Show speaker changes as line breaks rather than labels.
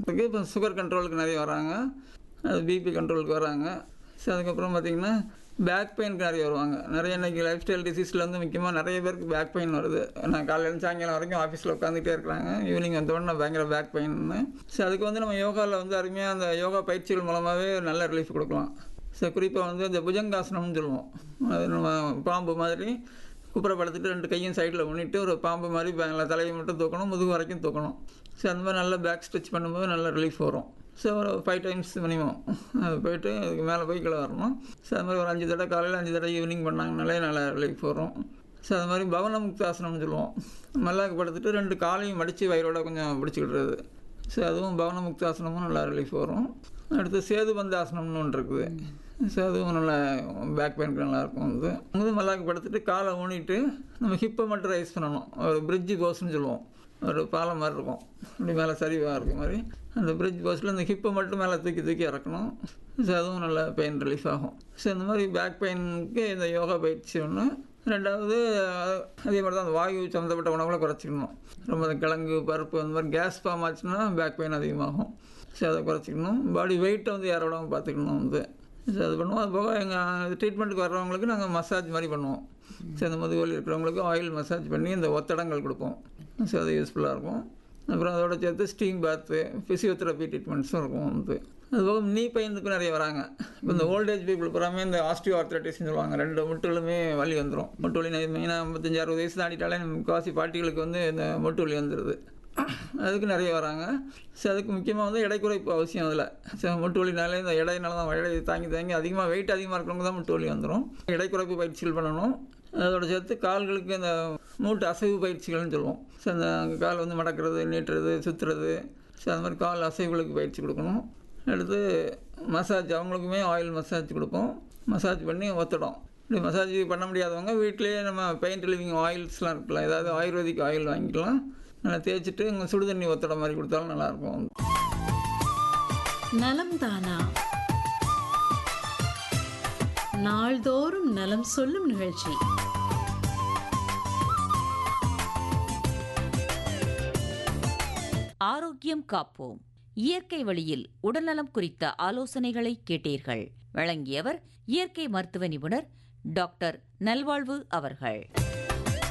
அதுக்கு இப்போ சுகர் கண்ட்ரோலுக்கு நிறைய வராங்க அது பிபி கண்ட்ரோலுக்கு வராங்க ஸோ அதுக்கப்புறம் பார்த்திங்கன்னா பேக் பெயினுக்கு நிறைய வருவாங்க நிறைய இன்றைக்கி லைஃப் ஸ்டைல் டிசீஸில் வந்து முக்கியமாக நிறைய பேருக்கு பேக் பெயின் வருது நான் காலையிலேருந்து சாயங்காலம் வரைக்கும் ஆஃபீஸில் உட்காந்துட்டே இருக்கிறாங்க ஈவினிங் வந்தோடனே பயங்கர பேக் பெயின்னு ஸோ அதுக்கு வந்து நம்ம யோகாவில் வந்து அருமையாக அந்த யோகா பயிற்சிகள் மூலமாகவே நல்ல ரிலீஃப் கொடுக்கலாம் ஸோ குறிப்பாக வந்து இந்த புஜங்காசனம்னு சொல்லுவோம் அது நம்ம பாம்பு மாதிரி குப்புற படுத்துட்டு ரெண்டு கையும் சைடில் பண்ணிட்டு ஒரு பாம்பு மாதிரி பேங்கில் தலையை மட்டும் தூக்கணும் முதுகு வரைக்கும் தூக்கணும் ஸோ அந்த மாதிரி நல்லா பேக் ஸ்ட்ரெச் பண்ணும்போது நல்ல ரிலீஃப் வரும் ஸோ ஒரு ஃபைவ் டைம்ஸ் மினிமம் அது போயிட்டு அதுக்கு மேலே போய் கீழே வரணும் ஸோ அது மாதிரி ஒரு அஞ்சு தடவை காலையில் அஞ்சு தடவை ஈவினிங் பண்ணாங்கனாலே நல்ல ரிலீஃப் வரும் ஸோ அது மாதிரி பவன முக்தாசனம்னு சொல்லுவோம் மல்லாக்கு படுத்துட்டு ரெண்டு காலையும் மடித்து வயிறோட கொஞ்சம் பிடிச்சிக்கிடுறது ஸோ அதுவும் பவன முக்தாசனமும் நல்லா ரிலீஃப் வரும் அடுத்து சேது பந்தாசனம்னு ஒன்று இருக்குது ஸோ அதுவும் நல்லா பேக் பெயினுக்கு நல்லாயிருக்கும் வந்து முது மல்லாக்கு படுத்துட்டு காலை ஊனிட்டு நம்ம ஹிப்பை மட்டும் ரைஸ் பண்ணணும் ஒரு பிரிட்ஜு போஸ்ன்னு சொல்லுவோம் ஒரு பாலம் மாதிரி இருக்கும் அப்படி மேலே சரிவாக இருக்க மாதிரி அந்த பிரிட்ஜ் போஸ்ட்டில் இந்த ஹிப்பை மட்டும் மேலே தூக்கி தூக்கி இறக்கணும் ஸோ அதுவும் நல்ல பெயின் ரிலீஃப் ஆகும் ஸோ இந்த மாதிரி பேக் பெயினுக்கு இந்த யோகா பயிற்சி ஒன்று ரெண்டாவது அதே மாதிரி தான் அந்த வாயு சம்மந்தப்பட்ட உணவுகளை குறைச்சிக்கணும் ரொம்ப அந்த கிழங்கு பருப்பு அந்த மாதிரி கேஸ் ஃபார்ம் ஆச்சுன்னா பேக் பெயின் அதிகமாகும் ஸோ அதை குறைச்சிக்கணும் பாடி வெயிட்டை வந்து யார விடாமல் பார்த்துக்கணும் வந்து ஸோ அது பண்ணுவோம் அது போக எங்கள் ட்ரீட்மெண்ட்டுக்கு வர்றவங்களுக்கு நாங்கள் மசாஜ் மாதிரி பண்ணுவோம் ஸோ இந்த முதுகுவலி இருக்கிறவங்களுக்கு ஆயில் மசாஜ் பண்ணி இந்த ஒத்தடங்கள் கொடுப்போம் ஸோ அது யூஸ்ஃபுல்லாக இருக்கும் அப்புறம் அதோட சேர்த்து ஸ்டீம் பாத்து ஃபிசியோதெரப்பி ட்ரீட்மெண்ட்ஸும் இருக்கும் வந்து அதுபோக நீ பையனுக்கு நிறைய வராங்க இப்போ இந்த ஓல்டேஜ் பீப்புள் பூராமே இந்த ஆஸ்டியோ ஆர்த்ரைட்டிஸ்னு சொல்லுவாங்க ரெண்டு முட்டுகளுமே வலி வந்துடும் முட்டு வலி மெயினாக ஐம்பத்தஞ்சு அறுபது வயசு தாண்டிட்டாலே முக்கால்வாசி பாட்டிகளுக்கு வந்து இந்த முட்டு வலி வந்துடுது அதுக்கு நிறைய வராங்க ஸோ அதுக்கு முக்கியமாக வந்து எடை குறைப்பு அவசியம் அதில் ஸோ முட்டு வலினாலே இந்த எடையினால தான் எடை தாங்கி தாங்கி அதிகமாக வெயிட் அதிகமாக இருக்கிறவங்க தான் முட்டு வலி வந்துடும் எடை குறைப்பு பயிற்சிகள் பண்ணணும் அதோட சேர்த்து கால்களுக்கு இந்த மூட்டு அசைவு பயிற்சிகள்னு சொல்லுவோம் ஸோ அந்த கால் வந்து மடக்கிறது நீட்டுறது சுற்றுறது ஸோ அந்த மாதிரி கால் அசைவுகளுக்கு பயிற்சி கொடுக்கணும் அடுத்து மசாஜ் அவங்களுக்குமே ஆயில் மசாஜ் கொடுப்போம் மசாஜ் பண்ணி ஒத்தடம் இப்படி மசாஜ் பண்ண முடியாதவங்க வீட்டிலேயே நம்ம பெயிண்ட் ரிலீவிங் ஆயில்ஸ்லாம் இருக்கலாம் ஏதாவது ஆயுர்வேதிக் ஆயில் வாங்கிக்கலாம் நல்லா தேய்ச்சிட்டு இங்கே சுடு தண்ணி ஒத்தடம் மாதிரி கொடுத்தாலும் நல்லாயிருக்கும்
நலம் தானா நாள்தோறும் நலம் சொல்லும் நிகழ்ச்சி
ஆரோக்கியம் காப்போம் இயற்கை வழியில் உடல்நலம் குறித்த ஆலோசனைகளை கேட்டீர்கள் வழங்கியவர் இயற்கை மருத்துவ நிபுணர் டாக்டர் நல்வாழ்வு அவர்கள்